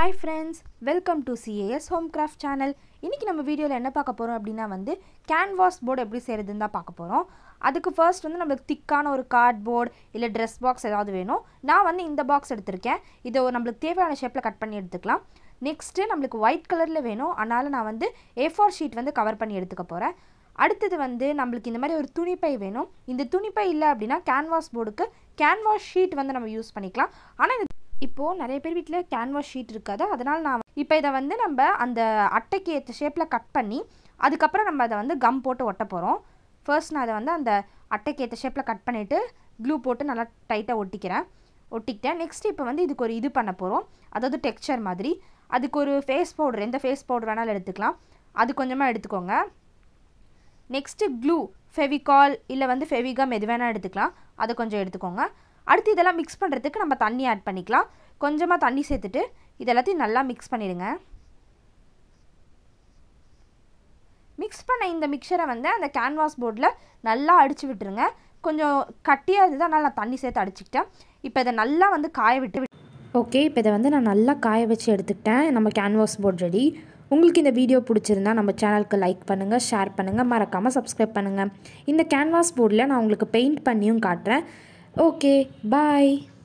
hi friends welcome to CAS home craft channel இன்றைக்கி நம்ம வீடியோவில் என்ன பார்க்க போகிறோம் அப்படின்னா வந்து கேன்வாஸ் போர்டு எப்படி செய்கிறதுன்னு தான் பார்க்க போகிறோம் அதுக்கு ஃபர்ஸ்ட் வந்து நம்மளுக்கு திக்கான ஒரு கார்ட் போர்டு இல்லை ட்ரெஸ் பாக்ஸ் ஏதாவது வேணும் நான் வந்து இந்த பாக்ஸ் எடுத்திருக்கேன் இதை ஒரு நம்மளுக்கு தேவையான ஷேப்பில் கட் பண்ணி எடுத்துக்கலாம் நெக்ஸ்ட்டு நம்மளுக்கு ஒயிட் கலரில் வேணும் அதனால் நான் வந்து ஏ ஃபோர் ஷீட் வந்து கவர் பண்ணி எடுத்துக்க போகிறேன் அடுத்தது வந்து நம்மளுக்கு இந்த மாதிரி ஒரு துணிப்பை வேணும் இந்த துணிப்பை இல்லை அப்படின்னா கேன்வாஸ் போர்டுக்கு கேன்வாஸ் ஷீட் வந்து நம்ம யூஸ் பண்ணிக்கலாம் ஆனால் இந்த இப்போது நிறைய பேர் வீட்டில் கேன்வாஸ் ஷீட் இருக்காது அதனால் நான் இப்போ இதை வந்து நம்ம அந்த அட்டைக்கு ஏற்ற ஷேப்பில் கட் பண்ணி அதுக்கப்புறம் நம்ம அதை வந்து கம் போட்டு ஒட்ட போகிறோம் ஃபர்ஸ்ட் நான் அதை வந்து அந்த அட்டைக்கு ஏற்ற ஷேப்பில் கட் பண்ணிவிட்டு க்ளூ போட்டு நல்லா டைட்டாக ஒட்டிக்கிறேன் ஒட்டிக்கிட்டேன் நெக்ஸ்ட் இப்போ வந்து இதுக்கு ஒரு இது பண்ண போகிறோம் அதாவது டெக்ஸ்சர் மாதிரி அதுக்கு ஒரு ஃபேஸ் பவுடர் எந்த ஃபேஸ் பவுடர் வேணாலும் எடுத்துக்கலாம் அது கொஞ்சமாக எடுத்துக்கோங்க நெக்ஸ்ட்டு க்ளூ ஃபெவிகால் இல்லை வந்து ஃபெவிகம் எது வேணால் எடுத்துக்கலாம் அதை கொஞ்சம் எடுத்துக்கோங்க அடுத்து இதெல்லாம் மிக்ஸ் பண்ணுறதுக்கு நம்ம தண்ணி ஆட் பண்ணிக்கலாம் கொஞ்சமாக தண்ணி சேர்த்துட்டு இது எல்லாத்தையும் நல்லா மிக்ஸ் பண்ணிடுங்க மிக்ஸ் பண்ண இந்த மிக்சரை வந்து அந்த கேன்வாஸ் போர்டில் நல்லா அடித்து விட்டுருங்க கொஞ்சம் கட்டியாக இருந்தது அதனால் நான் தண்ணி சேர்த்து அடிச்சுக்கிட்டேன் இப்போ இதை நல்லா வந்து காய விட்டு ஓகே இப்போ இதை வந்து நான் நல்லா காய வச்சு எடுத்துக்கிட்டேன் நம்ம கேன்வாஸ் போர்ட் ரெடி உங்களுக்கு இந்த வீடியோ பிடிச்சிருந்தா நம்ம சேனலுக்கு லைக் பண்ணுங்கள் ஷேர் பண்ணுங்கள் மறக்காமல் சப்ஸ்கிரைப் பண்ணுங்கள் இந்த கேன்வாஸ் போர்டில் நான் உங்களுக்கு பெயிண்ட் பண்ணியும் காட்டுறேன் ஓகே பாய்